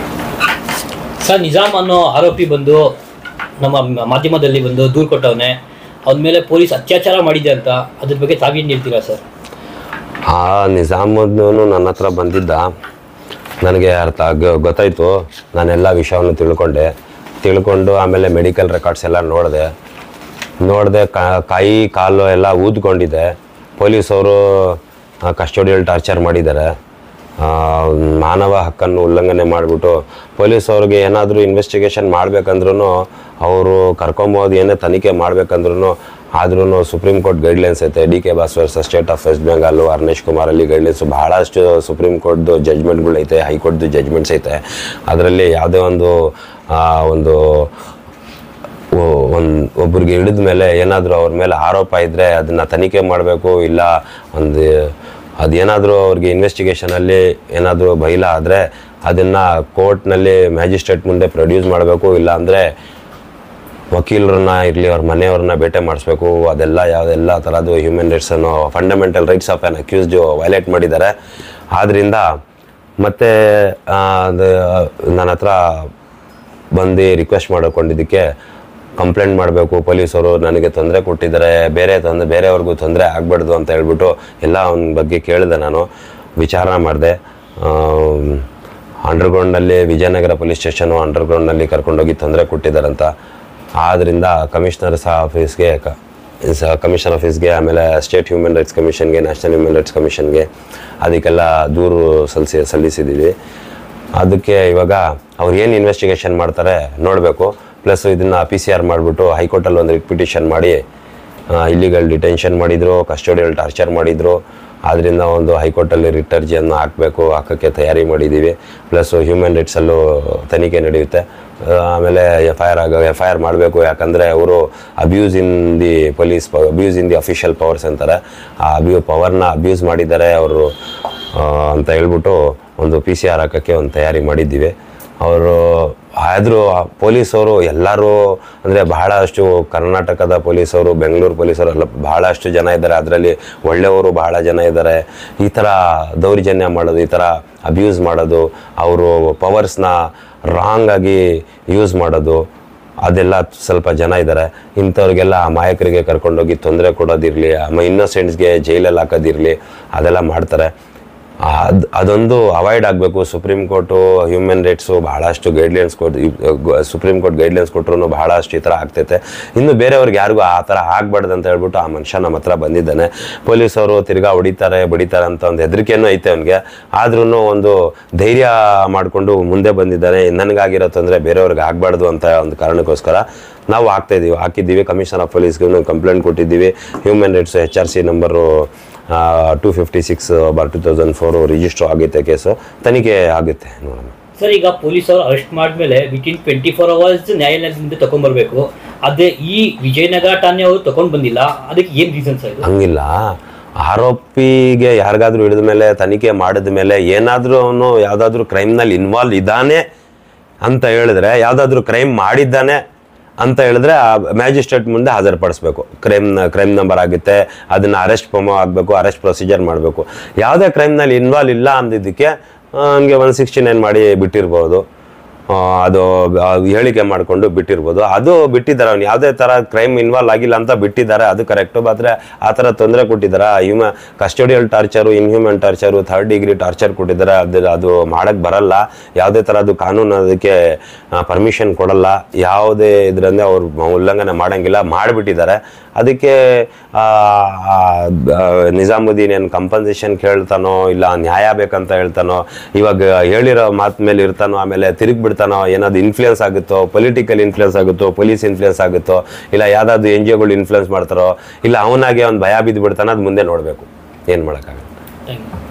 ಸರ್ ನಿಜಾಮ್ ಅನ್ನೋ ಆರೋಪಿ ಬಂದು ನಮ್ಮ ಮ- ಮಾಧ್ಯಮದಲ್ಲಿ ಬಂದು ದೂರು ಕೊಟ್ಟವನೆ ಅವನ ಮೇಲೆ ಪೊಲೀಸ್ ಅತ್ಯಾಚಾರ ಮಾಡಿದೆ ಅಂತ ಅದ್ರ ಬಗ್ಗೆ ತಾವೇನು ಹೇಳ್ತೀರಾ ಸರ್ ಆ ನಿಜಾಮುದ್ದೀನು ನನ್ನ ಹತ್ರ ಬಂದಿದ್ದ ನನಗೆ ಅರ್ಥ ಗ- ಗೊತ್ತಾಯ್ತು ನಾನೆಲ್ಲ ವಿಷಯವನ್ನು ತಿಳ್ಕೊಂಡೆ ತಿಳ್ಕೊಂಡು ಆಮೇಲೆ ಮೆಡಿಕಲ್ ರೆಕಾರ್ಡ್ಸ್ ಎಲ್ಲ ನೋಡಿದೆ ನೋಡಿದೆ ಕೈ ಕಾಲು ಎಲ್ಲ ಊದ್ಕೊಂಡಿದೆ ಪೊಲೀಸವರು ಕಸ್ಟೋಡಿಯಲ್ ಟಾರ್ಚರ್ ಮಾಡಿದ್ದಾರೆ ಆ, ಮಾನವ ಹಕ್ಕನ್ನು ಉಲ್ಲಂಘನೆ ಮಾಡಿಬಿಟ್ಟು ಪೊಲೀಸವ್ರಿಗೆ ಏನಾದರೂ ಇನ್ವೆಸ್ಟಿಗೇಷನ್ ಮಾಡ್ಬೇಕಂದ್ರೂ ಅವರು ಕರ್ಕೊಂಬೋದು ಏನೇ ತನಿಖೆ ಮಾಡ್ಬೇಕಂದ್ರೂ ಆದ್ರೂ ಸುಪ್ರೀಂ ಕೋರ್ಟ್ ಗೈಡ್ಲೈನ್ಸ್ ಐತೆ D K Basu versus state of west Bengal Arnesh Kumar ಅಲ್ಲಿ ಗೈಡ್ಲೈನ್ಸ್ ಬಹಳಷ್ಟು ಸುಪ್ರೀಂ ಕೋರ್ಟ್ದು ಜಜ್ಮೆಂಟ್ಗಳು ಐತೆ ಹೈಕೋರ್ಟ್ದು ಜಜ್ಮೆಂಟ್ಸ್ ಐತೆ ಅದರಲ್ಲಿ ಯಾವುದೇ ಒಂದು ಆ, ಒಂದು ಒಂದು ಒಬ್ರಿಗೆ ಹಿಡಿದ ಮೇಲೆ ಏನಾದರೂ ಅವ್ರ ಮೇಲೆ ಆರೋಪ ಇದ್ದರೆ ಅದನ್ನು ತನಿಖೆ ಮಾಡಬೇಕು ಇಲ್ಲ ಒಂದು ಅದೇನಾದರೂ ಅವ್ರಿಗೆ ಇನ್ವೆಸ್ಟಿಗೇಷನಲ್ಲಿ ಏನಾದರೂ ಬೈಲ ಆದರೆ ಅದನ್ನು ಕೋರ್ಟ್ನಲ್ಲಿ ಮ್ಯಾಜಿಸ್ಟ್ರೇಟ್ ಮುಂದೆ ಪ್ರೊಡ್ಯೂಸ್ ಮಾಡಬೇಕು ಇಲ್ಲ ಅಂದರೆ ವಕೀಲರನ್ನ ಇರಲಿ ಅವ್ರ ಮನೆಯವ್ರನ್ನ ಬೇಟೆ ಮಾಡಿಸ್ಬೇಕು ಅದೆಲ್ಲ ಯಾವುದೆಲ್ಲ ಥರದ್ದು ಹ್ಯೂಮನ್ ರೈಟ್ಸನ್ನು fundamental rights of an accused violate ಮಾಡಿದ್ದಾರೆ ಆದ್ದರಿಂದ ಮತ್ತೆ ಆ, ಅದು ನನ್ನ ಹತ್ರ ಬಂದು ರಿಕ್ವೆಸ್ಟ್ ಮಾಡಿಕೊಂಡಿದ್ದಕ್ಕೆ ಕಂಪ್ಲೇಂಟ್ ಮಾಡಬೇಕು ಪೊಲೀಸರು ನನಗೆ ತೊಂದರೆ ಕೊಟ್ಟಿದ್ದಾರೆ ಬೇರೆ ತೊಂದರೆ ಬೇರೆಯವ್ರಿಗೂ ತೊಂದರೆ ಆಗಬಾರ್ದು ಅಂತ ಹೇಳ್ಬಿಟ್ಟು ಎಲ್ಲ ಅವನ ಬಗ್ಗೆ ಕೇಳಿದೆ ನಾನು ವಿಚಾರಣೆ ಮಾಡಿದೆ ಅಂಡರ್ಗ್ರೌಂಡ್ನಲ್ಲಿ ವಿಜಯನಗರ ಪೊಲೀಸ್ ಸ್ಟೇಷನು ಅಂಡರ್ಗ್ರೌಂಡ್ನಲ್ಲಿ ಕರ್ಕೊಂಡೋಗಿ ತೊಂದರೆ ಕೊಟ್ಟಿದ್ದಾರಂತ ಆದ್ದರಿಂದ ಕಮಿಷನರ್ ಸಹ ಆಫೀಸ್ಗೆ ಕ ಕಮಿಷನ್ ಆಫೀಸ್ಗೆ ಆಮೇಲೆ ಸ್ಟೇಟ್ ಹ್ಯೂಮನ್ ರೈಟ್ಸ್ ಕಮಿಷನ್ಗೆ ನ್ಯಾಷನಲ್ ಹ್ಯೂಮನ್ ರೈಟ್ಸ್ ಕಮಿಷನ್ಗೆ ಅದಕ್ಕೆಲ್ಲ ದೂರು ಸಲ್ಲಿಸಿ ಸಲ್ಲಿಸಿದ್ದೀವಿ ಅದಕ್ಕೆ ಇವಾಗ ಅವ್ರು ಏನು ಇನ್ವೆಸ್ಟಿಗೇಷನ್ ಮಾಡ್ತಾರೆ ನೋಡಬೇಕು ಪ್ಲಸ್ ಇದನ್ನು ಪಿ ಸಿ ಆರ್ ಮಾಡಿಬಿಟ್ಟು ಹೈಕೋರ್ಟಲ್ಲಿ ಒಂದು ರಿಪಿಟಿಷನ್ ಮಾಡಿ ಇಲ್ಲಿಗಲ್ ಡಿಟೆನ್ಷನ್ ಮಾಡಿದ್ರು ಕಸ್ಟೋಡಿಯಲ್ ಟಾರ್ಚರ್ ಮಾಡಿದ್ರು ಆದ್ದರಿಂದ ಒಂದು ಹೈಕೋರ್ಟಲ್ಲಿ ರಿಟ್ ಅರ್ಜಿಯನ್ನು ಹಾಕಬೇಕು ಹಾಕೋಕ್ಕೆ ತಯಾರಿ ಮಾಡಿದ್ದೀವಿ ಪ್ಲಸ್ ಹ್ಯೂಮನ್ ರೈಟ್ಸಲ್ಲೂ ತನಿಖೆ ನಡೆಯುತ್ತೆ ಆ, ಆಮೇಲೆ ಎಫ್ ಐ ಆರ್ ಆಗ ಎಫ್ ಐ ಆರ್ ಮಾಡಬೇಕು ಯಾಕಂದರೆ ಅವರು abuse in the police abuse in the official powers ಅಂತಾರೆ ಆ ಅಬ್ಯೂ ಪವರ್ನ ಅಬ್ಯೂಸ್ ಮಾಡಿದ್ದಾರೆ ಅವರು ಅಂತ ಹೇಳ್ಬಿಟ್ಟು ಒಂದು ಪಿ ಸಿ ಆರ್ ಹಾಕೋಕ್ಕೆ ಒಂದು ತಯಾರಿ ಮಾಡಿದ್ದೀವಿ ಅವರು ಆದರೂ ಪೊಲೀಸವರು ಎಲ್ಲರೂ ಅಂದರೆ ಬಹಳಷ್ಟು ಕರ್ನಾಟಕದ ಪೊಲೀಸವರು ಬೆಂಗಳೂರು ಪೊಲೀಸರು ಎಲ್ಲ ಬಹಳಷ್ಟು ಜನ ಇದ್ದಾರೆ ಅದರಲ್ಲಿ ಒಳ್ಳೆಯವರು ಬಹಳ ಜನ ಇದ್ದಾರೆ ಈ ಥರ ದೌರ್ಜನ್ಯ ಮಾಡೋದು ಈ ಥರ ಅಬ್ಯೂಸ್ ಮಾಡೋದು ಅವರು ಪವರ್ಸ್ನ ರಾಂಗ್ ಆಗಿ ಯೂಸ್ ಮಾಡೋದು ಅದೆಲ್ಲ ಸ್ವಲ್ಪ ಜನ ಇದ್ದಾರೆ ಇಂಥವ್ರಿಗೆಲ್ಲ ಅಮಾಯಕರಿಗೆ ಕರ್ಕೊಂಡೋಗಿ ತೊಂದರೆ ಕೊಡೋದಿರಲಿ ಇನ್ನೋಸೆಂಟ್ಸ್ಗೆ ಜೈಲಲ್ಲಿ ಹಾಕೋದಿರಲಿ ಅದೆಲ್ಲ ಮಾಡ್ತಾರೆ ಅದು ಅದೊಂದು ಅವಾಯ್ಡ್ ಆಗಬೇಕು ಸುಪ್ರೀಂ ಕೋರ್ಟು ಹ್ಯೂಮನ್ ರೈಟ್ಸು ಬಹಳಷ್ಟು ಗೈಡ್ಲೈನ್ಸ್ ಕೊಟ್ಟು ಸುಪ್ರೀಂ ಕೋರ್ಟ್ ಗೈಡ್ಲೈನ್ಸ್ ಕೊಟ್ಟರು ಬಹಳಷ್ಟು ಈ ಥರ ಆಗ್ತೈತೆ ಇನ್ನು ಬೇರೆಯವ್ರಿಗೆ ಯಾರಿಗೂ ಆ ಥರ ಆಗ್ಬಾರ್ದು ಅಂತ ಹೇಳ್ಬಿಟ್ಟು ಆ ಮನುಷ್ಯ ನಮ್ಮ ಹತ್ರ ಬಂದಿದ್ದಾನೆ ಪೊಲೀಸವರು ತಿರ್ಗಾ ಹೊಡಿತಾರೆ ಬಡಿತಾರೆ ಅಂತ ಒಂದು ಹೆದರಿಕೆನೂ ಐತೆ ಅವನಿಗೆ ಆದ್ರೂ ಒಂದು ಧೈರ್ಯ ಮಾಡಿಕೊಂಡು ಮುಂದೆ ಬಂದಿದ್ದಾನೆ ನನಗಾಗಿರೋ ತೊಂದರೆ ಬೇರೆಯವ್ರಿಗೆ ಆಗಬಾರ್ದು ಅಂತ ಒಂದು ಕಾರಣಕ್ಕೋಸ್ಕರ ನಾವು ಹಾಕ್ತಾ ಇದೀವಿ ಹಾಕಿದ್ದೀವಿ ಕಮಿಷನರ್ ಆಫ್ ಪೊಲೀಸ್ಗೆ ಕಂಪ್ಲೇಂಟ್ ಕೊಟ್ಟಿದ್ದೀವಿ human rights H R C number two fifty six bar two thousand four register ಆಗೈತೆ ಕೇಸು ತನಿಖೆ ಆಗುತ್ತೆ ನೋಡೋಣ ಸರ್ ಈಗ ಪೊಲೀಸರು ಅರೆಸ್ಟ್ ಮಾಡಿದ್ಮೇಲೆ ವಿತಿನ್ ಟ್ವೆಂಟಿ ಫೋರ್ ಅವರ್ಸ್ ನ್ಯಾಯಾಲಯದಿಂದ ತಗೊಂಡ್ಬರ್ಬೇಕು ಅದೇ ಈ ವಿಜಯನಗರ ಠಾಣೆ ಅವರು ತಗೊಂಡ್ ಬಂದಿಲ್ಲ ಅದಕ್ಕೆ ಏನ್ ರೀಸನ್ ಸರ್ ಇದು ಹಂಗಿಲ್ಲ ಆರೋಪಿಗೆ ಯಾರಿಗಾದ್ರೂ ಹಿಡಿದ ಮೇಲೆ ತನಿಖೆ ಮಾಡಿದ ಮೇಲೆ ಏನಾದರೂ ಅವನು ಯಾವುದಾದ್ರೂ ಕ್ರೈಮ್ನಲ್ಲಿ ಇನ್ವಾಲ್ವ್ ಇದ್ದಾನೆ ಅಂತ ಹೇಳಿದ್ರೆ ಯಾವುದಾದ್ರೂ ಕ್ರೈಮ್ ಮಾಡಿದ್ದಾನೆ ಅಂತ ಹೇಳಿದ್ರೆ ಆ ಮ್ಯಾಜಿಸ್ಟ್ರೇಟ್ ಮುಂದೆ ಹಾಜರುಪಡಿಸ್ಬೇಕು ಕ್ರೈಮ್ ಕ್ರೈಮ್ ನಂಬರ್ ಆಗುತ್ತೆ ಅದನ್ನು ಅರೆಸ್ಟ್ ಪ್ರೊಮೋ ಆಗಬೇಕು ಅರೆಸ್ಟ್ ಪ್ರೊಸೀಜರ್ ಮಾಡಬೇಕು ಯಾವುದೇ ಕ್ರೈಮ್ನಲ್ಲಿ ಇನ್ವಾಲ್ವ್ ಇಲ್ಲ ಅಂದಿದ್ದಕ್ಕೆ ಆ, ಹಂಗೆ ಒನ್ ಸಿಕ್ಸ್ಟಿ ನೈನ್ ಮಾಡಿ ಬಿಟ್ಟಿರ್ಬೋದು ಆ, ಅದು ಆ, ಹೇಳಿಕೆ ಮಾಡಿಕೊಂಡು ಬಿಟ್ಟಿರ್ಬೋದು ಅದು ಬಿಟ್ಟಿದ್ದಾರೆ ಅವ್ನು ಯಾವುದೇ ಥರ ಕ್ರೈಮ್ ಇನ್ವಾಲ್ವ್ ಆಗಿಲ್ಲ ಅಂತ ಬಿಟ್ಟಿದ್ದಾರೆ ಅದು ಕರೆಕ್ಟು ಆದರೆ ಆ ಥರ ತೊಂದರೆ ಕೊಟ್ಟಿದ್ದಾರೆ ಹ್ಯೂಮ custodial torture inhuman torture third degree torture ಕೊಟ್ಟಿದ್ದಾರೆ ಅದು ಅದು ಮಾಡೋಕ್ಕೆ ಬರಲ್ಲ ಯಾವುದೇ ಥರ ಅದು ಕಾನೂನು ಅದಕ್ಕೆ ಪರ್ಮಿಷನ್ ಕೊಡಲ್ಲ ಯಾವುದೇ ಇದರಿಂದ ಅವ್ರು ಉಲ್ಲಂಘನೆ ಮಾಡೋಂಗಿಲ್ಲ ಮಾಡಿಬಿಟ್ಟಿದ್ದಾರೆ ಅದಕ್ಕೆ ಆ, ಆ, ಆ, ನಿಜಾಮುದ್ದೀನ್ ಏನು ಕಂಪನ್ಸೇಷನ್ ಕೇಳ್ತಾನೋ ಇಲ್ಲ ನ್ಯಾಯ ಬೇಕಂತ ಹೇಳ್ತಾನೋ ಇವಾಗ ಹೇಳಿರೋ ಮಾತು ಮೇಲೆ ಇರ್ತಾನೋ ಆಮೇಲೆ ತಿರುಗಿ ಬಿಡ್ತಾನೋ ಏನಾದ್ರು ಇನ್ಫ್ಲೂಯೆನ್ಸ್ ಆಗುತ್ತೋ ಪೊಲಿಟಿಕಲ್ ಇನ್ಫ್ಲೂಯೆನ್ಸ್ ಆಗುತ್ತೋ ಪೊಲೀಸ್ ಇನ್ಫ್ಲೂಯೆನ್ಸ್ ಆಗುತ್ತೋ ಇಲ್ಲ ಯಾವುದಾದ್ರು ಎನ್ ಜಿ ಒಗಳು ಇನ್ಫ್ಲೂಯೆನ್ಸ್ ಮಾಡ್ತಾರೋ ಇಲ್ಲ ಅವನಾಗೆ ಅವ್ನು ಭಯ ಬಿದ್ದು ಬಿಡ್ತಾನೋ ಅದು ಮುಂದೆ ನೋಡಬೇಕು ಏನು ಮಾಡೋಕ್ಕಾಗಲ್ಲ ಥ್ಯಾಂಕ್ ಯು